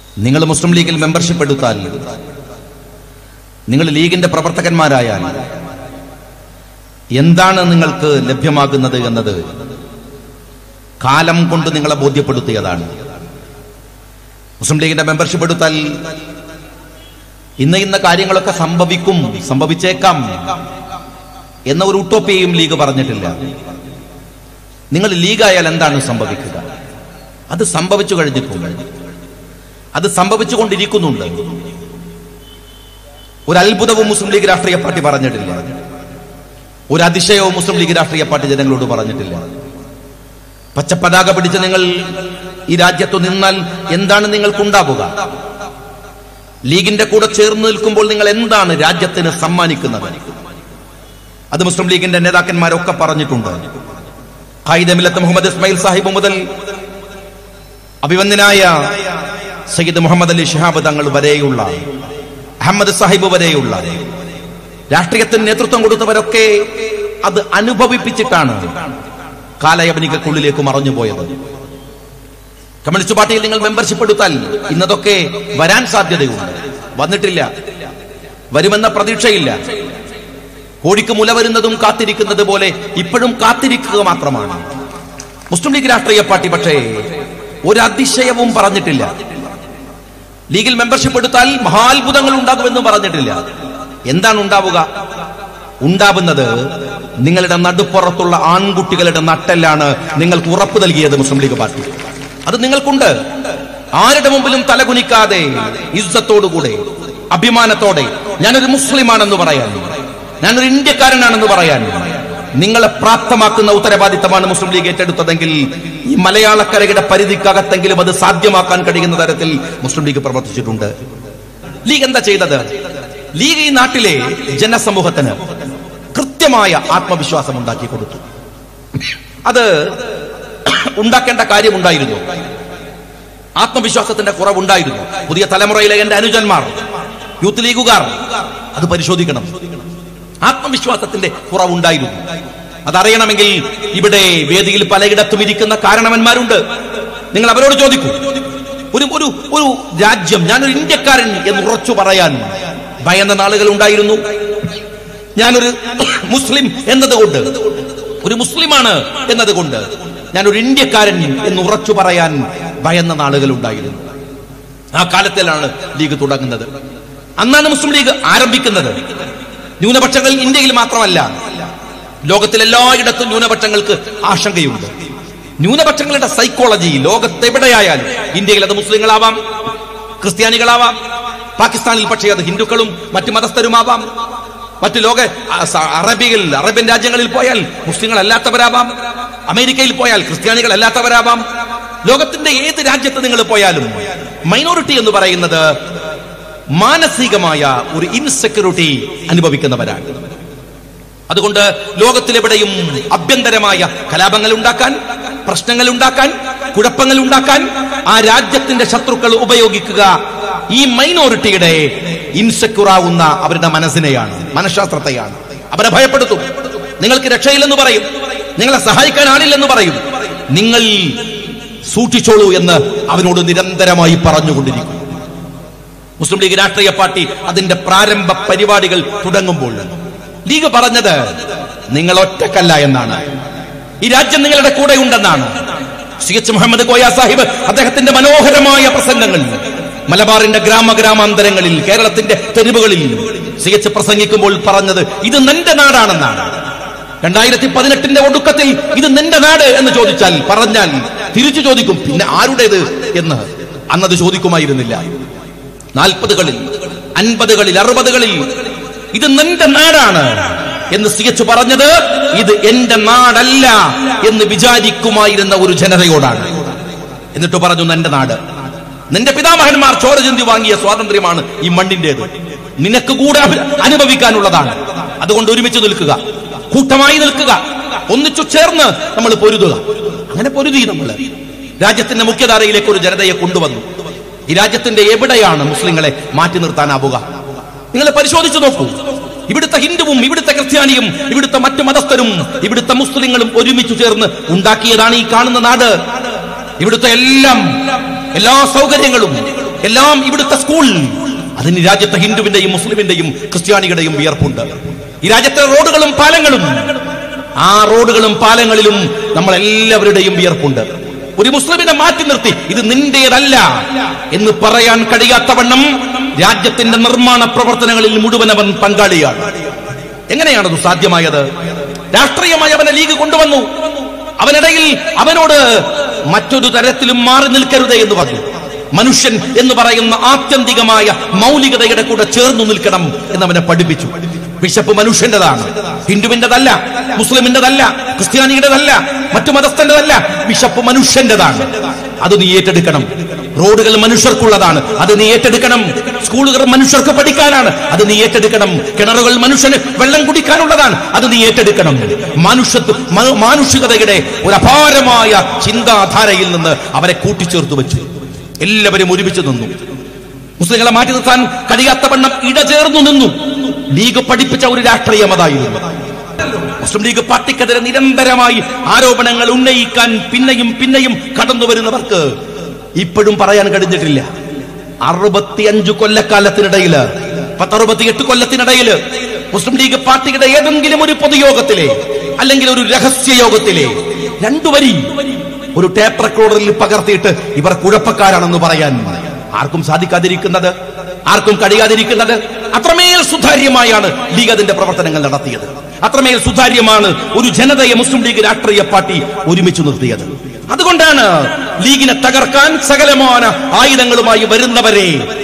നിങ്ങൾ മുസ്ലിം ലീഗിൽ മെമ്പർഷിപ്പ് എടുത്താൽ നിങ്ങൾ ലീഗിന്റെ പ്രവർത്തകന്മാരായാൽ എന്താണ് നിങ്ങൾക്ക് ലഭ്യമാകുന്നത് എന്നത് കാലം കൊണ്ട് നിങ്ങളെ ബോധ്യപ്പെടുത്തിയതാണ് മുസ്ലിം ലീഗിന്റെ മെമ്പർഷിപ്പ് എടുത്താൽ ഇന്ന ഇന്ന കാര്യങ്ങളൊക്കെ സംഭവിക്കും സംഭവിച്ചേക്കാം എന്ന ഒരു ഉട്ടോപ്പിയയും ലീഗ് പറഞ്ഞിട്ടില്ല നിങ്ങൾ ലീഗായാൽ എന്താണ് സംഭവിക്കുക അത് സംഭവിച്ചു കഴിഞ്ഞിട്ടുണ്ട് അത് സംഭവിച്ചുകൊണ്ടിരിക്കുന്നുണ്ട് ഒരു അത്ഭുതവും മുസ്ലിം ലീഗ് രാഷ്ട്രീയ പാർട്ടി പറഞ്ഞിട്ടില്ല ഒരു അതിശയവും മുസ്ലിം ലീഗ് രാഷ്ട്രീയ പാർട്ടി ജനങ്ങളോട് പറഞ്ഞിട്ടില്ല പച്ചപ്പതാക പിടിച്ച് നിങ്ങൾ ഈ രാജ്യത്തു നിന്നാൽ എന്താണ് നിങ്ങൾക്കുണ്ടാവുക ലീഗിന്റെ കൂടെ ചേർന്ന് നിൽക്കുമ്പോൾ നിങ്ങൾ എന്താണ് രാജ്യത്തിന് സമ്മാനിക്കുന്നത് അത് മുസ്ലിം ലീഗിന്റെ നേതാക്കന്മാരൊക്കെ പറഞ്ഞിട്ടുണ്ട് ഖായിദമിലത്ത് മുഹമ്മദ് ഇസ്മായിൽ സാഹിബ് മുതൽ അഭിവന്ദനായ സയ്യിദ് മുഹമ്മദ് അലി ഷിഹാബ് തങ്ങൾ വരെയുള്ള അഹമ്മദ് സാഹിബ് വരെയുള്ള രാഷ്ട്രീയത്തിന് നേതൃത്വം കൊടുത്തവരൊക്കെ അത് അനുഭവിപ്പിച്ചിട്ടാണ് കാലയവനികക്കുള്ളിലേക്ക് മറഞ്ഞുപോയത് കമ്മ്യൂണിസ്റ്റ് പാർട്ടിയിൽ നിങ്ങൾ മെമ്പർഷിപ്പ് എടുത്താൽ ഇന്നതൊക്കെ വരാൻ സാധ്യതയുണ്ട് വന്നിട്ടില്ല വരുമെന്ന പ്രതീക്ഷയില്ല കോഴിക്ക് മുല വരുന്നതും കാത്തിരിക്കുന്നത് പോലെ ഇപ്പോഴും കാത്തിരിക്കുക മാത്രമാണ് മുസ്ലിം ലീഗ് രാഷ്ട്രീയ പാർട്ടി പക്ഷേ ഒരു അതിശയവും പറഞ്ഞിട്ടില്ല ലീഗിൽ മെമ്പർഷിപ്പ് എടുത്താൽ മഹാത്ഭുതങ്ങൾ ഉണ്ടാകുമെന്നും പറഞ്ഞിട്ടില്ല എന്താണ് ഉണ്ടാവുക ഉണ്ടാവുന്നത് നിങ്ങളുടെ നടുപ്പുറത്തുള്ള ആൺകുട്ടികളുടെ നട്ടെല്ലാണ് നിങ്ങൾക്ക് ഉറപ്പ് നൽകിയത് മുസ്ലിം ലീഗ് പാർട്ടി അത് നിങ്ങൾക്കുണ്ട് ആരുടെ മുമ്പിലും തലകുനിക്കാതെ ഇസ്സത്തോടുകൂടെ അഭിമാനത്തോടെ ഞാനൊരു മുസ്ലിമാണെന്ന് പറയാൻ ഞാനൊരു ഇന്ത്യക്കാരനാണെന്ന് പറയാൻ നിങ്ങളെ പ്രാപ്തമാക്കുന്ന ഉത്തരവാദിത്തമാണ് മുസ്ലിം ലീഗ് ഏറ്റെടുത്തതെങ്കിൽ ഈ മലയാളക്കരയുടെ പരിധിക്കകത്തെങ്കിലും അത് സാധ്യമാക്കാൻ കഴിയുന്ന തരത്തിൽ മുസ്ലിം ലീഗ് പ്രവർത്തിച്ചിട്ടുണ്ട് ലീഗ് എന്താ ചെയ്തത് ലീഗ് ഈ നാട്ടിലെ ജനസമൂഹത്തിന് കൃത്യമായ ആത്മവിശ്വാസം ഉണ്ടാക്കി കൊടുത്തു അത് ഉണ്ടാക്കേണ്ട കാര്യമുണ്ടായിരുന്നു ആത്മവിശ്വാസത്തിന്റെ കുറവുണ്ടായിരുന്നു പുതിയ തലമുറയിലെ എന്റെ അനുജന്മാർ യൂത്ത് ലീഗുകാർ അത് പരിശോധിക്കണം ആത്മവിശ്വാസത്തിന്റെ കുറവുണ്ടായിരുന്നു അതറിയണമെങ്കിൽ ഇവിടെ വേദിയിൽ പലയിടത്തും ഇരിക്കുന്ന കാരണവന്മാരുണ്ട് നിങ്ങൾ അവരോട് ചോദിക്കൂ ഒരു ഒരു ഒരു രാജ്യം ഞാനൊരു ഇന്ത്യക്കാരൻ എന്ന് ഉറച്ചു പറയാൻ ഭയന്ന നാളുകൾ ഉണ്ടായിരുന്നു ഞാനൊരു മുസ്ലിം എന്നതുകൊണ്ട് ഒരു മുസ്ലിമാണ് എന്നതുകൊണ്ട് ഞാനൊരു ഇന്ത്യക്കാരൻ എന്ന് ഉറച്ചു പറയാൻ ഭയന്ന നാളുകൾ ഉണ്ടായിരുന്നു ആ കാലത്തിലാണ് ലീഗ് തുടങ്ങുന്നത് അന്നാണ് മുസ്ലിം ലീഗ് ആരംഭിക്കുന്നത് ന്യൂനപക്ഷങ്ങൾ ഇന്ത്യയിൽ മാത്രമല്ല ലോകത്തിലെല്ലായിടത്തും ന്യൂനപക്ഷങ്ങൾക്ക് ആശങ്കയുണ്ട് ന്യൂനപക്ഷങ്ങളുടെ സൈക്കോളജി ലോകത്തെവിടെയായാലും ഇന്ത്യയിൽ അത് മുസ്ലിങ്ങളാവാം ക്രിസ്ത്യാനികളാവാം പാകിസ്ഥാനിൽ പക്ഷേ അത് ഹിന്ദുക്കളും മറ്റു മതസ്ഥരുമാവാം മറ്റു ലോക അ- സ- അറബിയിൽ അറബ്യൻ രാജ്യങ്ങളിൽ പോയാൽ മുസ്ലിങ്ങൾ അല്ലാത്തവരാവാം അമേരിക്കയിൽ പോയാൽ ക്രിസ്ത്യാനികൾ അല്ലാത്തവരാവാം ലോകത്തിന്റെ ഏത് രാജ്യത്ത് നിങ്ങൾ പോയാലും മൈനോറിറ്റി എന്ന് പറയുന്നത് മാനസികമായ ഒരു ഇൻസെക്യൂരിറ്റി അനുഭവിക്കുന്നവരാണ് അതുകൊണ്ട് ലോകത്തിലെവിടെയും അഭ്യന്തരമായ കലാപങ്ങൾ ഉണ്ടാക്കാൻ പ്രശ്നങ്ങൾ ഉണ്ടാക്കാൻ കുഴപ്പങ്ങൾ ഉണ്ടാക്കാൻ ആ രാജ്യത്തിന്റെ ശത്രുക്കൾ ഉപയോഗിക്കുക ഈ മൈനോറിറ്റിയുടെ ഇൻസെക്യൂർ ആവുന്ന അവരുടെ മനസ്സിനെയാണ് മനഃശാസ്ത്രത്തെയാണ് അവരെ ഭയപ്പെടുത്തും നിങ്ങൾക്ക് രക്ഷയില്ലെന്ന് പറയും നിങ്ങളെ സഹായിക്കാൻ ആളില്ലെന്ന് പറയും നിങ്ങൾ സൂക്ഷിച്ചോളൂ എന്ന് അവനോട് നിരന്തരമായി പറഞ്ഞുകൊണ്ടിരിക്കും മുസ്ലിം ലീഗ് രാഷ്ട്രീയ പാർട്ടി അതിന്റെ പ്രാരംഭ പരിപാടികൾ തുടങ്ങുമ്പോൾ ലീഗ് പറഞ്ഞത് നിങ്ങൾ ഒറ്റക്കല്ല എന്നാണ് ഈ രാജ്യം നിങ്ങളുടെ കൂടെ ഉണ്ടെന്നാണ് സി എച്ച് മുഹമ്മദ് കോയ സാഹിബ് അദ്ദേഹത്തിന്റെ മനോഹരമായ പ്രസംഗങ്ങൾ മലബാറിന്റെ ഗ്രാമഗ്രാമാന്തരങ്ങളിൽ കേരളത്തിന്റെ തെരുവുകളിൽ സി എച്ച് പ്രസംഗിക്കുമ്പോൾ പറഞ്ഞത് ഇത് നിന്റെ നാടാണെന്നാണ് രണ്ടായിരത്തി പതിനെട്ടിന്റെ ഒടുക്കത്തിൽ ഇത് നിന്റെ നാട് എന്ന് ചോദിച്ചാൽ പറഞ്ഞാൽ തിരിച്ചു ചോദിക്കും പിന്നെ ആരുടേത് എന്ന് അന്നത് ചോദിക്കുമായിരുന്നില്ല നാൽപ്പതുകളിൽ അൻപതുകളിൽ അറുപതുകളിൽ ഇത് നിന്റെ നാടാണ് എന്ന് സി എച്ച് പറഞ്ഞത് ഇത് എന്റെ നാടല്ല എന്ന് വിചാരിക്കുമായിരുന്ന ഒരു ജനതയോടാണ് എന്നിട്ട് പറഞ്ഞു നിന്റെ നാട് നിന്റെ പിതാമഹന്മാർ ചോര ചിന്തി വാങ്ങിയ സ്വാതന്ത്ര്യമാണ് ഈ മണ്ണിന്റേത് നിനക്ക് കൂടെ അഭി- അനുഭവിക്കാനുള്ളതാണ് അതുകൊണ്ട് ഒരുമിച്ച് നിൽക്കുക കൂട്ടമായി നിൽക്കുക ഒന്നിച്ചു ചേർന്ന് നമ്മൾ പൊരുതുക അങ്ങനെ പൊരുതി നമ്മൾ രാജ്യത്തിന്റെ മുഖ്യധാരയിലേക്ക് ഒരു ജനതയെ കൊണ്ടുവന്നു ഈ രാജ്യത്തിന്റെ എവിടെയാണ് മുസ്ലിങ്ങളെ മാറ്റി നിർത്താനാവുക നിങ്ങൾ പരിശോധിച്ചു നോക്കൂ ഇവിടുത്തെ ഹിന്ദുവും ഇവിടുത്തെ ക്രിസ്ത്യാനിയും ഇവിടുത്തെ മറ്റു മതസ്ഥരും ഇവിടുത്തെ മുസ്ലിങ്ങളും ഒരുമിച്ചു ചേർന്ന് ഉണ്ടാക്കിയതാണ് ഈ കാണുന്ന നാട് ഇവിടുത്തെ എല്ലാം എല്ലാ സൗകര്യങ്ങളും എല്ലാം ഇവിടുത്തെ സ്കൂൾ അതിന് രാജ്യത്തെ ഹിന്ദുവിന്റെയും മുസ്ലിമിന്റെയും ക്രിസ്ത്യാനികളുടെയും വിയർപ്പുണ്ട് ഈ രാജ്യത്തെ റോഡുകളും പാലങ്ങളും ആ റോഡുകളും പാലങ്ങളിലും നമ്മൾ എല്ലാവരുടെയും വിയർപ്പുണ്ട് ഒരു മുസ്ലിമിനെ മാറ്റി നിർത്തി ഇത് നിന്റേതല്ല എന്ന് പറയാൻ കഴിയാത്തവണ്ണം രാജ്യത്തിന്റെ നിർമ്മാണ പ്രവർത്തനങ്ങളിൽ മുഴുവൻ അവൻ പങ്കാളിയാണ് എങ്ങനെയാണത് സാധ്യമായത് രാഷ്ട്രീയമായി അവനെ ലീഗ് കൊണ്ടുവന്നു അവനിടയിൽ അവനോട് മറ്റൊരു തരത്തിലും മാറി നിൽക്കരുത് എന്ന് പറഞ്ഞു മനുഷ്യൻ എന്ന് പറയുന്ന ആത്യന്തികമായ മൗലികതയുടെ കൂടെ ചേർന്നു നിൽക്കണം എന്ന് അവനെ പഠിപ്പിച്ചു ബിഷപ്പ് മനുഷ്യന്റേതാണ് ഹിന്ദുവിന്റെതല്ല മുസ്ലിമിന്റെതല്ല ക്രിസ്ത്യാനിയുടേതല്ല മറ്റു മതസ്ഥന്റെതല്ല ബിഷപ്പ് മനുഷ്യന്റേതാണ് അത് നീ ഏറ്റെടുക്കണം റോഡുകൾ മനുഷ്യർക്കുള്ളതാണ് അത് നീ ഏറ്റെടുക്കണം സ്കൂളുകൾ മനുഷ്യർക്ക് പഠിക്കാനാണ് അത് നീ ഏറ്റെടുക്കണം കിണറുകൾ മനുഷ്യന് വെള്ളം കുടിക്കാനുള്ളതാണ് അത് നീ ഏറ്റെടുക്കണം മനുഷ്യത്വ മനു- മാനുഷികതയുടെ ഒരു അപാരമായ ചിന്താധാരയിൽ നിന്ന് അവരെ കൂട്ടിച്ചേർത്ത് വെച്ചു എല്ലാവരും ഒരുമിച്ച് നിന്നു മുസ്ലിങ്ങളെ മാറ്റി നിർത്താൻ കഴിയാത്തവണ്ണം ഇടചേർന്നു നിന്നു ലീഗ് പഠിപ്പിച്ച ഒരു രാഷ്ട്രീയ മതായിരുന്നു മുസ്ലിം ലീഗ് പാർട്ടിക്കെതിരെ നിരന്തരമായി ആരോപണങ്ങൾ ഉന്നയിക്കാൻ പിന്നെയും പിന്നെയും കടന്നു വരുന്നവർക്ക് ഇപ്പോഴും പറയാൻ കഴിഞ്ഞിട്ടില്ല അറുപത്തിയഞ്ചു കൊല്ലക്കാലത്തിനിടയില് പത്തറുപത്തിയെട്ട് കൊല്ലത്തിനിടയില് മുസ്ലിം ലീഗ് പാർട്ടിയുടെ ഏതെങ്കിലും ഒരു പൊതുയോഗത്തിലെ അല്ലെങ്കിൽ ഒരു രഹസ്യ യോഗത്തിലെ രണ്ടു വരി ഒരു ടേപ്പ് റെക്കോർഡറിൽ പകർത്തിയിട്ട് ഇവർ കുഴപ്പക്കാരാണെന്ന് പറയാൻ ആർക്കും സാധിക്കാതിരിക്കുന്നത് ആർക്കും കഴിയാതിരിക്കുന്നത് അത്രമേൽ സുതാര്യമായാണ് ലീഗ് അതിന്റെ പ്രവർത്തനങ്ങൾ നടത്തിയത് അത്രമേൽ സുതാര്യമാണ് ഒരു ജനതയെ മുസ്ലിം ലീഗ് രാഷ്ട്രീയ പാർട്ടി ഒരുമിച്ച് നിർത്തിയത് അതുകൊണ്ടാണ് ലീഗിനെ തകർക്കാൻ സകലമാന ആയുധങ്ങളുമായി വരുന്നവരെ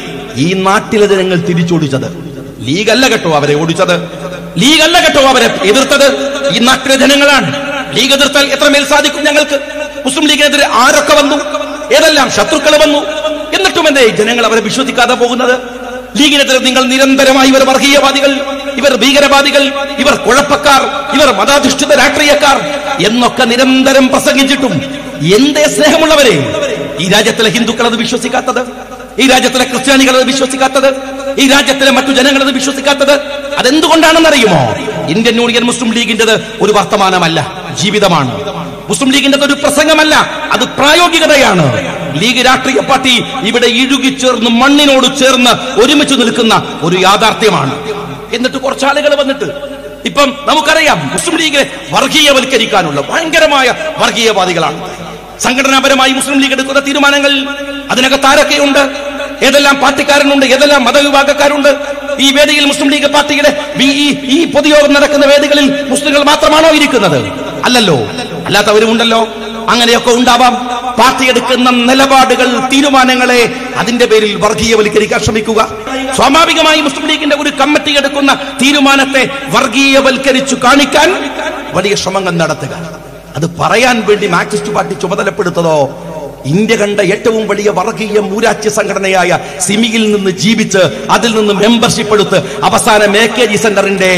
ഈ നാട്ടിലെ ജനങ്ങൾ തിരിച്ചോടിച്ചത് ലീഗല്ല കേട്ടോ അവരെ ഓടിച്ചത് ലീഗല്ല കേട്ടോ അവരെ എതിർത്തത് ഈ നാട്ടിലെ ജനങ്ങളാണ് ലീഗ് എതിർത്താൽ എത്രമേൽ സാധിക്കും ഞങ്ങൾക്ക് മുസ്ലിം ലീഗിനെതിരെ ആരൊക്കെ വന്നു ഏതെല്ലാം ശത്രുക്കൾ വന്നു എന്നിട്ടും എന്തേ ജനങ്ങൾ അവരെ വിശ്വസിക്കാതെ പോകുന്നത് ലീഗിനെതിരെ നിങ്ങൾ നിരന്തരമായി ഇവർ വർഗീയവാദികൾ ഇവർ ഭീകരവാദികൾ ഇവർ കുഴപ്പക്കാർ ഇവർ മതാധിഷ്ഠിത രാഷ്ട്രീയക്കാർ എന്നൊക്കെ നിരന്തരം പ്രസംഗിച്ചിട്ടും എന്തേ സ്നേഹമുള്ളവരെ ഈ രാജ്യത്തിലെ ഹിന്ദുക്കൾ അത് വിശ്വസിക്കാത്തത് ഈ രാജ്യത്തിലെ ക്രിസ്ത്യാനികൾ അത് വിശ്വസിക്കാത്തത് ഈ രാജ്യത്തിലെ മറ്റു ജനങ്ങൾ അത് വിശ്വസിക്കാത്തത് അതെന്തുകൊണ്ടാണെന്നറിയുമോ ഇന്ത്യൻ യൂണിയൻ മുസ്ലിം ലീഗിന്റേത് ഒരു വർത്തമാനമല്ല ജീവിതമാണ് മുസ്ലിം ലീഗിന്റെ ഒരു പ്രസംഗമല്ല അത് പ്രായോഗികതയാണ് ലീഗ് രാഷ്ട്രീയ പാർട്ടി ഇവിടെ ഇഴുകിച്ചേർന്ന് മണ്ണിനോട് ചേർന്ന് ഒരുമിച്ച് നിൽക്കുന്ന ഒരു യാഥാർത്ഥ്യമാണ് എന്നിട്ട് കുറച്ചാളുകൾ വന്നിട്ട് ഇപ്പം നമുക്കറിയാം മുസ്ലിം ലീഗിനെ വർഗീയവൽക്കരിക്കാനുള്ള ഭയങ്കരമായ വർഗീയവാദികളാണ് സംഘടനാപരമായി മുസ്ലിം ലീഗ് എടുക്കുന്ന തീരുമാനങ്ങൾ അതിനകത്ത് ആരൊക്കെയുണ്ട് ഏതെല്ലാം പാർട്ടിക്കാരനുണ്ട് ഏതെല്ലാം മതവിഭാഗക്കാരുണ്ട് ഈ വേദിയിൽ മുസ്ലിം ലീഗ് പാർട്ടിയുടെ ഈ- ഈ- ഈ പൊതുയോഗം നടക്കുന്ന വേദികളിൽ മുസ്ലിങ്ങൾ മാത്രമാണോ ഇരിക്കുന്നത് അല്ലല്ലോ അല്ലാത്തവരുമുണ്ടല്ലോ അങ്ങനെയൊക്കെ ഉണ്ടാവാം പാർട്ടി എടുക്കുന്ന നിലപാടുകൾ തീരുമാനങ്ങളെ അതിന്റെ പേരിൽ വർഗീയവൽക്കരിക്കാൻ ശ്രമിക്കുക സ്വാഭാവികമായി മുസ്ലിം ലീഗിന്റെ ഒരു കമ്മിറ്റി എടുക്കുന്ന തീരുമാനത്തെ വർഗീയവൽക്കരിച്ചു കാണിക്കാൻ വലിയ ശ്രമങ്ങൾ നടത്തുക അത് പറയാൻ വേണ്ടി മാർക്സിസ്റ്റ് പാർട്ടി ചുമതലപ്പെടുത്തതോ ഇന്ത്യ കണ്ട ഏറ്റവും വലിയ വർഗീയ മൂരാച്യ സംഘടനയായ സിമിയിൽ നിന്ന് ജീവിച്ച് അതിൽ നിന്ന് മെമ്പർഷിപ്പ് എടുത്ത് അവസാനം എ കെ ജി സെന്ററിന്റെ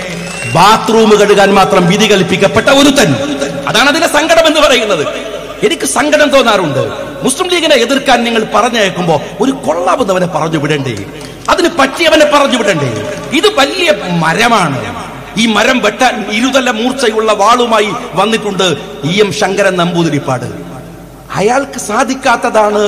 ബാത്റൂം കഴുകാൻ മാത്രം വിധി കൽപ്പിക്കപ്പെട്ട ഒരുത്തൻ അതാണ് അതിന്റെ സങ്കടം എന്ന് പറയുന്നത് എനിക്ക് സങ്കടം തോന്നാറുണ്ട് മുസ്ലിം ലീഗിനെ എതിർക്കാൻ നിങ്ങൾ പറഞ്ഞേക്കുമ്പോ ഒരു കൊള്ളാവുന്നവനെ പറഞ്ഞു വിടണ്ടേ അതിന് പറ്റിയവനെ പറഞ്ഞു വിടണ്ടേ ഇത് വലിയ മരമാണ് ഈ മരം വെട്ടാൻ ഇരുതല മൂർച്ചയുള്ള വാളുമായി വന്നിട്ടുണ്ട് ഇ എം ശങ്കരൻ നമ്പൂതിരിപ്പാട് അയാൾക്ക് സാധിക്കാത്തതാണ്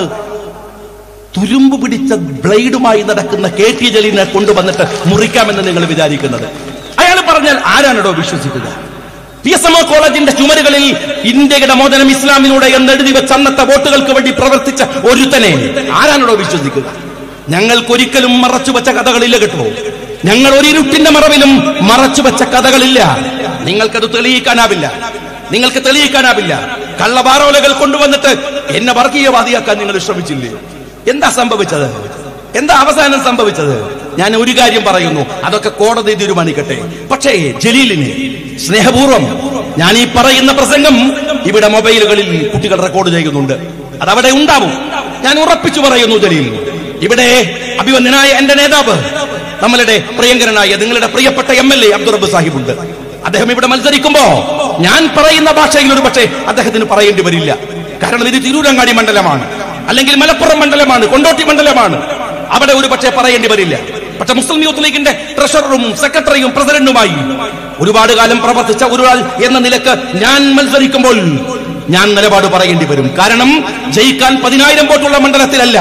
തുരുമ്പ് പിടിച്ച ബ്ലേഡുമായി നടക്കുന്ന കെ ടി ജലീലിനെ കൊണ്ടുവന്നിട്ട് മുറിക്കാമെന്ന് നിങ്ങൾ വിചാരിക്കുന്നത് അയാൾ പറഞ്ഞാൽ ആരാണോ വിശ്വസിക്കുക പി എസ് എം ഒ കോളേജിന്റെ ചുമരുകളിൽ ഇന്ത്യയുടെ മോചനം ഇസ്ലാമിലൂടെ എന്നെഴുതി വെച്ച അന്നത്തെ വോട്ടുകൾക്ക് വേണ്ടി പ്രവർത്തിച്ച ഒരുത്തനെ ആരാണോ വിശ്വസിക്കുക ഞങ്ങൾക്കൊരിക്കലും മറച്ചു വെച്ച കഥകളില്ല കേട്ടോ ഞങ്ങൾ ഒരു ഇരുട്ടിന്റെ മറവിലും മറച്ചു വെച്ച കഥകളില്ല നിങ്ങൾക്കത് തെളിയിക്കാനാവില്ല നിങ്ങൾക്ക് തെളിയിക്കാനാവില്ല കള്ളപാറോലകൾ കൊണ്ടുവന്നിട്ട് എന്നെ വർഗീയവാദിയാക്കാൻ നിങ്ങൾ ശ്രമിച്ചില്ലേ എന്താ സംഭവിച്ചത് എന്താ അവസാനം സംഭവിച്ചത് ഞാൻ ഒരു കാര്യം പറയുന്നു അതൊക്കെ കോടതി തീരുമാനിക്കട്ടെ പക്ഷേ ജലീലിന് സ്നേഹപൂർവ്വം ഞാൻ ഈ പറയുന്ന പ്രസംഗം ഇവിടെ മൊബൈലുകളിൽ കുട്ടികൾ റെക്കോർഡ് ചെയ്യുന്നുണ്ട് അതവിടെ ഉണ്ടാവും ഞാൻ ഉറപ്പിച്ചു പറയുന്നു ജലീൽ ഇവിടെ അഭിവന്ദനായ എന്റെ നേതാവ് നമ്മളുടെ പ്രിയങ്കരനായ നിങ്ങളുടെ പ്രിയപ്പെട്ട എം എൽ എ അബ്ദുറബ് സാഹിബുണ്ട് അദ്ദേഹം ഇവിടെ മത്സരിക്കുമ്പോ ഞാൻ പറയുന്ന ഭാഷയിൽ ഒരു പക്ഷേ അദ്ദേഹത്തിന് പറയേണ്ടി വരില്ല കാരണം ഇത് തിരൂരങ്ങാടി മണ്ഡലമാണ് അല്ലെങ്കിൽ മലപ്പുറം മണ്ഡലമാണ് കൊണ്ടോട്ടി മണ്ഡലമാണ് അവിടെ ഒരു പക്ഷേ പറയേണ്ടി വരില്ല പക്ഷെ മുസ്ലിം യൂത്ത് ലീഗിന്റെ ട്രഷററും സെക്രട്ടറിയും പ്രസിഡന്റുമായി ഒരുപാട് കാലം പ്രവർത്തിച്ച ഒരാൾ എന്ന നിലക്ക് ഞാൻ മത്സരിക്കുമ്പോൾ ഞാൻ നിലപാട് പറയേണ്ടി വരും കാരണം ജയിക്കാൻ പതിനായിരം വോട്ടുള്ള മണ്ഡലത്തിലല്ല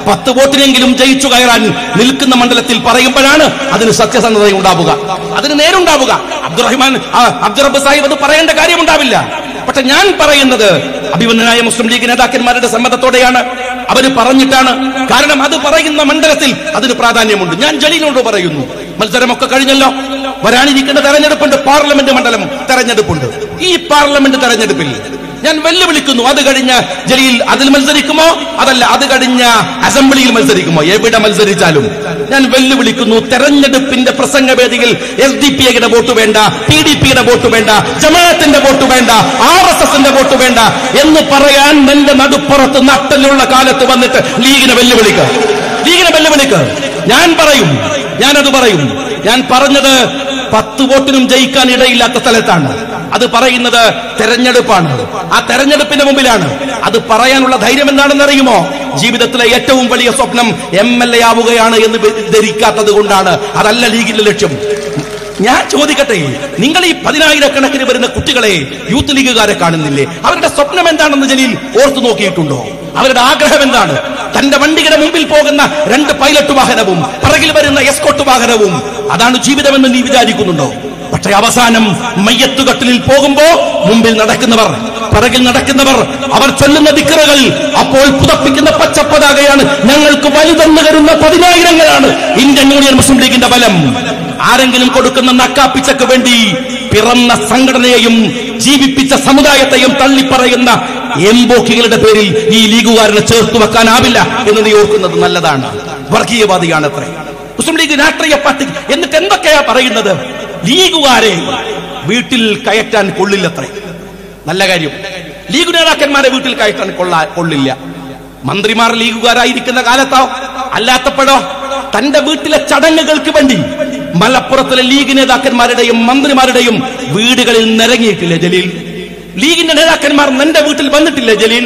പത്ത് വോട്ടിനെങ്കിലും ജയിച്ചു കയറാൻ നിൽക്കുന്ന മണ്ഡലത്തിൽ പറയുമ്പോഴാണ് അതിന് സത്യസന്ധത ഉണ്ടാവുക അതിന് നേരുണ്ടാവുക അബ്ദുറഹ്മാൻ ആ, അബ്ദുറബ് സാഹിബ് അത് പറയേണ്ട കാര്യമുണ്ടാവില്ല പക്ഷെ ഞാൻ പറയുന്നത് അഭിമന്യനായ മുസ്ലിം ലീഗ് നേതാക്കന്മാരുടെ സമ്മതത്തോടെയാണ് അവര് പറഞ്ഞിട്ടാണ് കാരണം അത് പറയുന്ന മണ്ഡലത്തിൽ അതിന് പ്രാധാന്യമുണ്ട് ഞാൻ ജലീലിനോട് പറയുന്നു മത്സരമൊക്കെ കഴിഞ്ഞല്ലോ വരാനിരിക്കുന്ന തെരഞ്ഞെടുപ്പുണ്ട് പാർലമെന്റ് മണ്ഡലം തെരഞ്ഞെടുപ്പുണ്ട് ഈ പാർലമെന്റ് തെരഞ്ഞെടുപ്പിൽ ഞാൻ വെല്ലുവിളിക്കുന്നു അത് കഴിഞ്ഞ ജലീൽ അതിൽ മത്സരിക്കുമോ അതല്ല അത് കഴിഞ്ഞ അസംബ്ലിയിൽ മത്സരിക്കുമോ എവിടെ മത്സരിച്ചാലും ഞാൻ വെല്ലുവിളിക്കുന്നു തെരഞ്ഞെടുപ്പിന്റെ പ്രസംഗവേദിയിൽ എസ് ഡി പി യുടെ വോട്ട് വേണ്ട പി ഡി പിയുടെ വോട്ട് വേണ്ട ജമാഅത്തിന്റെ വോട്ട് വേണ്ട ആർ എസ് എസിന്റെ വോട്ട് വേണ്ട എന്ന് പറയാൻ എന്റെ നടുപ്പുറത്ത് നട്ടലുള്ള കാലത്ത് വന്നിട്ട് ലീഗിനെ വെല്ലുവിളിക്കുക ലീഗിനെ വെല്ലുവിളിക്കുക ഞാൻ പറയും ഞാനത് പറയും ഞാൻ പറഞ്ഞത് പത്ത് വോട്ടിനും ജയിക്കാൻ ഇടയില്ലാത്ത സ്ഥലത്താണ് അത് പറയുന്നത് തെരഞ്ഞെടുപ്പാണ് ആ തെരഞ്ഞെടുപ്പിന്റെ മുമ്പിലാണ് അത് പറയാനുള്ള ധൈര്യം എന്താണെന്ന് അറിയുമോ ജീവിതത്തിലെ ഏറ്റവും വലിയ സ്വപ്നം എം എൽ എ ആവുകയാണ് എന്ന് ധരിക്കാത്തത് കൊണ്ടാണ് അതല്ല ലീഗിന്റെ ലക്ഷ്യം ഞാൻ ചോദിക്കട്ടെ നിങ്ങൾ ഈ പതിനായിരക്കണക്കിന് വരുന്ന കുട്ടികളെ യൂത്ത് ലീഗുകാരെ കാണുന്നില്ലേ അവരുടെ സ്വപ്നം എന്താണെന്ന് ജലീൽ ഓർത്തു നോക്കിയിട്ടുണ്ടോ അവരുടെ ആഗ്രഹം എന്താണ് തന്റെ വണ്ടിയുടെ മുമ്പിൽ പോകുന്ന രണ്ട് പൈലറ്റ് വാഹനവും പിറകിൽ വരുന്ന എസ്കോട്ട് വാഹനവും അതാണ് ജീവിതമെന്ന് നീ വിചാരിക്കുന്നുണ്ടോ പക്ഷെ അവസാനം മയ്യത്തുകട്ടിലിൽ പോകുമ്പോ മുമ്പിൽ നടക്കുന്നവർ പിറകിൽ നടക്കുന്നവർ അവർ ചൊല്ലുന്ന ദിക്കറുകൾ അപ്പോൾ പുതപ്പിക്കുന്ന പച്ചപ്പതാകയാണ് ഞങ്ങൾക്ക് വലുതെന്ന് കരുന്ന പതിനായിരങ്ങളാണ് ഇന്ത്യൻ യൂണിയൻ മുസ്ലിം ലീഗിന്റെ ബലം ആരെങ്കിലും കൊടുക്കുന്ന നക്കാപ്പിച്ചക്ക് വേണ്ടി പിറന്ന സംഘടനയെയും ജീവിപ്പിച്ച സമുദായത്തെയും തള്ളിപ്പറയുന്ന എംബോക്കികളുടെ പേരിൽ ഈ ലീഗുകാരനെ ചേർത്ത് വെക്കാനാവില്ല എന്ന് നീ ഓർക്കുന്നത് നല്ലതാണ് വർഗീയവാദിയാണ് അത്രേ മുസ്ലിം ലീഗ് രാഷ്ട്രീയ പാർട്ടി എന്നിട്ട് എന്തൊക്കെയാ പറയുന്നത് ലീഗുകാരെ വീട്ടിൽ കയറ്റാൻ കൊള്ളില്ലത്രേ നല്ല കാര്യം ലീഗ് നേതാക്കന്മാരെ വീട്ടിൽ കയറ്റാൻ കൊള്ളാ കൊള്ളില്ല മന്ത്രിമാർ ലീഗുകാരായിരിക്കുന്ന കാലത്തോ അല്ലാത്തപ്പോഴോ തന്റെ വീട്ടിലെ ചടങ്ങുകൾക്ക് വേണ്ടി മലപ്പുറത്തിലെ ലീഗ് നേതാക്കന്മാരുടെയും മന്ത്രിമാരുടെയും വീടുകളിൽ നിരങ്ങിയിട്ടില്ലേ ജലീൽ ലീഗിന്റെ നേതാക്കന്മാർ നിന്റെ വീട്ടിൽ വന്നിട്ടില്ലേ ജലീൽ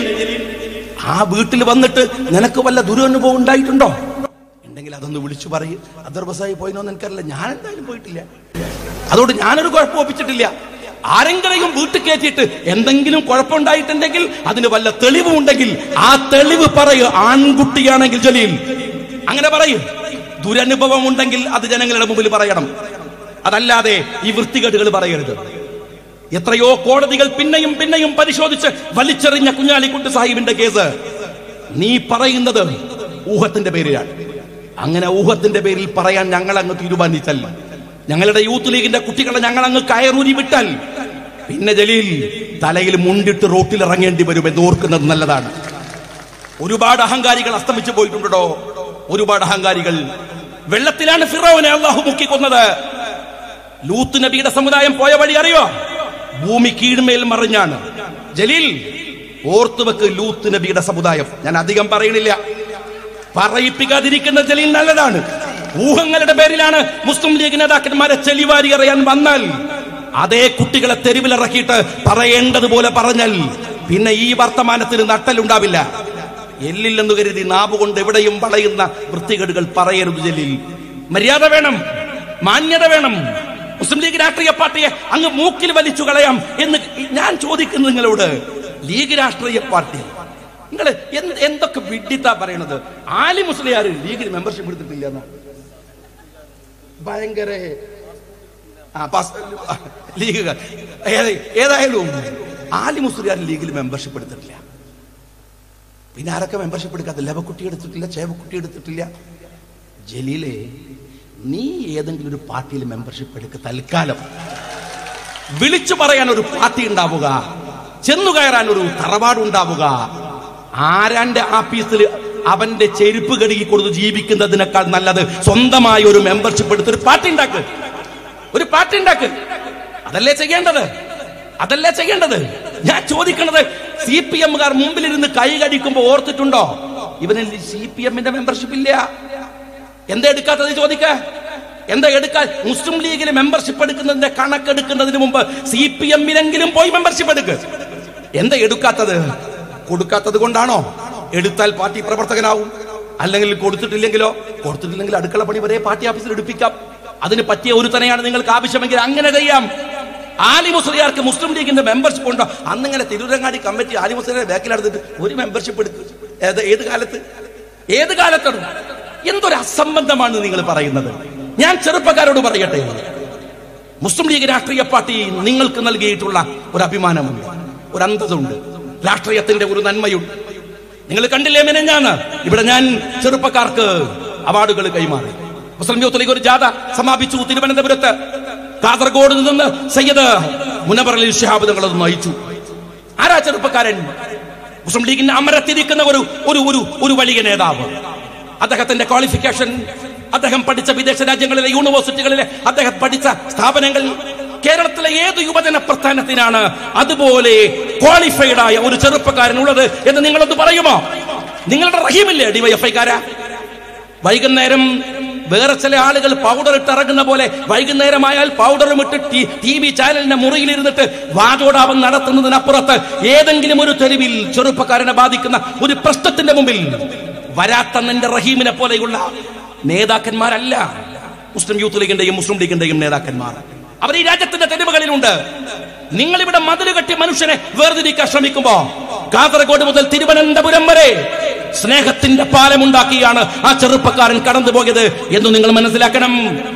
ആ വീട്ടിൽ വന്നിട്ട് നിനക്ക് വല്ല ദുരനുഭവം ഉണ്ടായിട്ടുണ്ടോ ഉണ്ടെങ്കിൽ അതൊന്ന് വിളിച്ചു പറയും അദർബസായി പോയിനോ എന്ന് എനിക്കറിയില്ല ഞാൻ എന്തായാലും പോയിട്ടില്ല അതുകൊണ്ട് ഞാനൊരു കുഴപ്പം ഒപ്പിച്ചിട്ടില്ല ആരെങ്കിലും വീട്ടിൽ കയറ്റിയിട്ട് എന്തെങ്കിലും കുഴപ്പമുണ്ടായിട്ടുണ്ടെങ്കിൽ അതിന് വല്ല തെളിവുണ്ടെങ്കിൽ ആ തെളിവ് പറയൂ ആൺകുട്ടിയാണെങ്കിൽ ജലീൽ അങ്ങനെ പറയൂ ദുരനുഭവം ഉണ്ടെങ്കിൽ അത് ജനങ്ങളുടെ മുമ്പിൽ പറയണം അതല്ലാതെ ഈ വൃത്തികേടുകൾ പറയരുത് എത്രയോ കോടതികൾ പിന്നെയും പിന്നെയും പരിശോധിച്ച് വലിച്ചെറിഞ്ഞ കുഞ്ഞാലിക്കുട്ടി സാഹിബിന്റെ കേസ് നീ പറയുന്നത് ഊഹത്തിന്റെ പേരിലാണ് അങ്ങനെ ഊഹത്തിന്റെ പേരിൽ പറയാൻ ഞങ്ങൾ അങ്ങ് തീരുമാനിച്ചല്ല ഞങ്ങളുടെ യൂത്ത് ലീഗിന്റെ കുട്ടികളെ ഞങ്ങൾ അങ്ങ് കയറൂരി വിട്ടാൽ പിന്നെ ജലീൽ തലയിൽ മുണ്ടിട്ട് റോട്ടിൽ ഇറങ്ങേണ്ടി വരും എന്ന് ഓർക്കുന്നത് നല്ലതാണ് ഒരുപാട് അഹങ്കാരികൾ അസ്തമിച്ചു പോയിട്ടുണ്ടോ ഒരുപാട് അഹങ്കാരികൾ വെള്ളത്തിലാണ് ഫിറോവിനെ അള്ളാഹു മുക്കിക്കൊന്നത് ലൂത്ത് നബിയുടെ സമുദായം പോയ വഴി അറിയോ ഭൂമി കീഴ്മേൽ മറിഞ്ഞാണ് ജലീൽ ഓർത്തുവെക്ക് ലൂത്ത് നബിയുടെ സമുദായം ഞാൻ അധികം പറയണില്ല പറയിപ്പിക്കാതിരിക്കുന്ന ജലീൽ നല്ലതാണ് ഊഹങ്ങളുടെ പേരിലാണ് മുസ്ലിം ലീഗ് നേതാക്കന്മാരെ ചെളിവാരി അറിയാൻ വന്നാൽ അതേ കുട്ടികളെ തെരുവിലിറക്കിയിട്ട് പറയേണ്ടതുപോലെ പറഞ്ഞാൽ പിന്നെ ഈ വർത്തമാനത്തിന് നട്ടലുണ്ടാവില്ല എല്ലില്ലെന്ന് കരുതി നാവ് കൊണ്ട് എവിടെയും വളയുന്ന വൃത്തികേടുകൾ പറയരുത് ജലീൽ മര്യാദ വേണം മാന്യത വേണം മുസ്ലിം ലീഗ് രാഷ്ട്രീയ പാർട്ടിയെ അങ്ങ് മൂക്കിൽ വലിച്ചു കളയാം എന്ന് ഞാൻ ചോദിക്കുന്നു നിങ്ങളോട് ലീഗ് രാഷ്ട്രീയ പാർട്ടി നിങ്ങൾ എന്തൊക്കെ വിഡിത്താ പറയണത് ആലി മുസ്ലിയാർ ലീഗിൽ മെമ്പർഷിപ്പ് എടുത്തിട്ടില്ല എന്നോ ഭയങ്കര ആ, പാസ്- ലീഗ് ഏത- ഏതായാലും ആലി മുസ്ലിയാർ ലീഗിൽ മെമ്പർഷിപ്പ് എടുത്തിട്ടില്ല പിന്നെ ആരൊക്കെ മെമ്പർഷിപ്പ് എടുക്കാത്ത ലവക്കുട്ടി എടുത്തിട്ടില്ല ചേവക്കുട്ടി എടുത്തിട്ടില്ല ജലീലെ നീ ഏതെങ്കിലും ഒരു പാർട്ടിയിൽ മെമ്പർഷിപ്പ് എടുക്ക തൽക്കാലം വിളിച്ചു പറയാൻ ഒരു പാർട്ടി ഉണ്ടാവുക ചെന്നു കയറാൻ ഒരു തറവാടുണ്ടാവുക ആരാന്റെ ആഫീസിൽ അവന്റെ ചെരുപ്പ് കഴുകി കൊടുത്ത് ജീവിക്കുന്നതിനേക്കാൾ നല്ലത് സ്വന്തമായ ഒരു മെമ്പർഷിപ്പ് എടുത്ത് ഒരു പാർട്ടി ഉണ്ടാക്ക് ഒരു പാർട്ടി ഉണ്ടാക്ക് അതല്ലേ ചെയ്യേണ്ടത് അതല്ലേ ചെയ്യേണ്ടത് ഞാൻ ചോദിക്കണത് സി പി എമ്മുകാർ മുമ്പിലിരുന്ന് കൈ കടിക്കുമ്പോ ഓർത്തിട്ടുണ്ടോ ഇവന് സി പി എമ്മിന്റെ മെമ്പർഷിപ്പ് ഇല്ല എന്താ എടുക്കാത്തത് ചോദിക്ക എന്താ എടുക്കാൻ മുസ്ലിം ലീഗിൽ മെമ്പർഷിപ്പ് എടുക്കുന്നതിന്റെ കണക്കെടുക്കുന്നതിന് മുമ്പ് സി പി എമ്മിനെങ്കിലും പോയി മെമ്പർഷിപ്പ് എടുക്ക് എന്താ എടുക്കാത്തത് കൊടുക്കാത്തത് കൊണ്ടാണോ എടുത്താൽ പാർട്ടി പ്രവർത്തകനാവും അല്ലെങ്കിൽ കൊടുത്തിട്ടില്ലെങ്കിലോ കൊടുത്തിട്ടില്ലെങ്കിൽ അടുക്കള പണി വരെ പാർട്ടി ഓഫീസിൽ എടുപ്പിക്കാം അതിന് പറ്റിയ ഒരു തന്നെയാണ് നിങ്ങൾക്ക് ആവശ്യമെങ്കിൽ അങ്ങനെ ചെയ്യാം ആലി മുസ്ലിയാർക്ക് മുസ്ലിം ലീഗിന്റെ മെമ്പർഷിപ്പ് ഉണ്ടോ അന്നിങ്ങനെ തിരുവരങ്ങാടി കമ്മിറ്റി ആലി മുസ്ലിയാരെ ബാക്കിലെടുത്തിട്ട് ഒരു മെമ്പർഷിപ്പ് എടുക്കും ഏത് ഏത് കാലത്ത് ഏത് കാലത്തും എന്തൊരു അസംബന്ധമാണ് നിങ്ങൾ പറയുന്നത് ഞാൻ ചെറുപ്പക്കാരോട് പറയട്ടെ മുസ്ലിം ലീഗ് രാഷ്ട്രീയ പാർട്ടി നിങ്ങൾക്ക് നൽകിയിട്ടുള്ള ഒരു അഭിമാനമുണ്ട് ഒരു അന്തതുണ്ട് രാഷ്ട്രീയത്തിന്റെ ഒരു നന്മയുണ്ട് നിങ്ങൾ കണ്ടില്ലേ മെനഞ്ഞാന്ന് ഇവിടെ ഞാൻ ചെറുപ്പക്കാർക്ക് അവാർഡുകൾ കൈമാറി മുസ്ലിം യൂത്ത് ലീഗ് ഒരു ജാഥ സമാപിച്ചു തിരുവനന്തപുരത്ത് കാസർഗോഡ് നിന്ന് സയ്യദ് മുനവർ അലി ഷിഹാബ് തങ്ങൾ അത് നയിച്ചു ആരാ ചെറുപ്പക്കാരൻ മുസ്ലിം ലീഗിന്റെ അമരത്തിരിക്കുന്ന ഒരു ഒരു ഒരു ഒരു വലിയ നേതാവ് അദ്ദേഹത്തിന്റെ ക്വാളിഫിക്കേഷൻ അദ്ദേഹം പഠിച്ച വിദേശ രാജ്യങ്ങളിലെ യൂണിവേഴ്സിറ്റികളിലെ അദ്ദേഹം പഠിച്ച സ്ഥാപനങ്ങൾ കേരളത്തിലെ ഏത് യുവജന പ്രസ്ഥാനത്തിനാണ് അതുപോലെ ക്വാളിഫൈഡ് ആയ ഒരു ചെറുപ്പക്കാരൻ ഉള്ളത് എന്ന് നിങ്ങളൊന്ന് പറയുമോ നിങ്ങളുടെ റഹീമില്ലേ ഡിവൈഎഫ്ഐക്കാരാ വൈകുന്നേരം വേറെ ചില ആളുകൾ പൗഡർ ഇട്ട് ഇറങ്ങുന്ന പോലെ വൈകുന്നേരമായാൽ പൗഡറും ഇട്ട് ടി വി ചാനലിന്റെ മുറിയിലിരുന്നിട്ട് വാചോടാവം നടത്തുന്നതിനപ്പുറത്ത് ഏതെങ്കിലും ഒരു തെരുവിൽ ചെറുപ്പക്കാരനെ ബാധിക്കുന്ന ഒരു പ്രശ്നത്തിന്റെ മുമ്പിൽ വരാത്ത നിന്റെ റഹീമിനെ പോലെയുള്ള നേതാക്കന്മാരല്ല മുസ്ലിം യൂത്ത് ലീഗിന്റെയും മുസ്ലിം ലീഗിന്റെയും നേതാക്കന്മാർ അവർ ഈ രാജ്യത്തിന്റെ തെരുവുകളിലുണ്ട് നിങ്ങൾ ഇവിടെ മതിൽ കെട്ടി മനുഷ്യനെ വേർതിരിക്കാൻ ശ്രമിക്കുമ്പോ കാസർഗോഡ് മുതൽ തിരുവനന്തപുരം വരെ സ്നേഹത്തിന്റെ പാലമുണ്ടാക്കിയാണ് ആ ചെറുപ്പക്കാരൻ കടന്നുപോയത് എന്ന് നിങ്ങൾ മനസ്സിലാക്കണം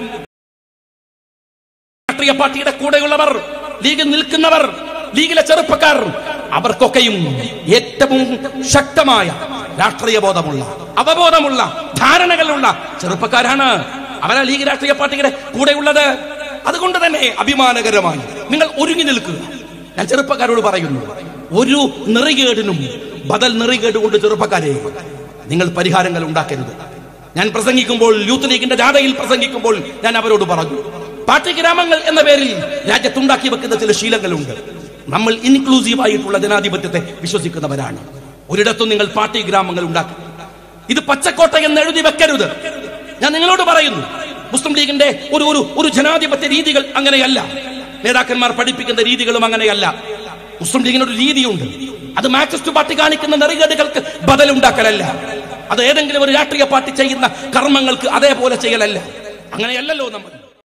രാഷ്ട്രീയ പാർട്ടിയുടെ കൂടെയുള്ളവർ ലീഗിൽ നിൽക്കുന്നവർ ലീഗിലെ ചെറുപ്പക്കാർ അവർക്കൊക്കെയും ഏറ്റവും ശക്തമായ രാഷ്ട്രീയ ബോധമുള്ള അവബോധമുള്ള ധാരണകളുള്ള ചെറുപ്പക്കാരാണ് അവരാ ലീഗ് രാഷ്ട്രീയ പാർട്ടിയുടെ കൂടെയുള്ളത് അതുകൊണ്ട് തന്നെ അഭിമാനകരമായി നിങ്ങൾ ഒരുങ്ങി നിൽക്കുക ഞാൻ ചെറുപ്പക്കാരോട് പറയുന്നു ഒരു നെറികേടിനും ബദൽ നെറികേട് കൊണ്ട് ചെറുപ്പക്കാരെ നിങ്ങൾ പരിഹാരങ്ങൾ ഉണ്ടാക്കരുത് ഞാൻ പ്രസംഗിക്കുമ്പോൾ യൂത്ത് ലീഗിന്റെ ജാഥയിൽ പ്രസംഗിക്കുമ്പോൾ ഞാൻ അവരോട് പറഞ്ഞു പാർട്ടി ഗ്രാമങ്ങൾ എന്ന പേരിൽ രാജ്യത്തുണ്ടാക്കി വെക്കുന്ന ചില ശീലങ്ങളുണ്ട് നമ്മൾ ഇൻക്ലൂസീവ് ആയിട്ടുള്ള ജനാധിപത്യത്തെ വിശ്വസിക്കുന്നവരാണ് ഒരിടത്തും നിങ്ങൾ പാർട്ടി ഗ്രാമങ്ങൾ ഉണ്ടാക്കും ഇത് പച്ചക്കോട്ട എന്ന് എഴുതി വെക്കരുത് ഞാൻ നിങ്ങളോട് പറയുന്നു മുസ്ലിം ലീഗിന്റെ ഒരു ഒരു ഒരു ജനാധിപത്യ രീതികൾ അങ്ങനെയല്ല നേതാക്കന്മാർ പഠിപ്പിക്കുന്ന രീതികളും അങ്ങനെയല്ല മുസ്ലിം ലീഗിന് ഒരു രീതിയുണ്ട് അത് മാർക്സിസ്റ്റ് പാർട്ടി കാണിക്കുന്ന നെറികേടുകൾക്ക് ബദലുണ്ടാക്കലല്ല അത് ഏതെങ്കിലും ഒരു രാഷ്ട്രീയ പാർട്ടി ചെയ്യുന്ന കർമ്മങ്ങൾക്ക് അതേപോലെ ചെയ്യലല്ല അങ്ങനെയല്ലല്ലോ നമ്മൾ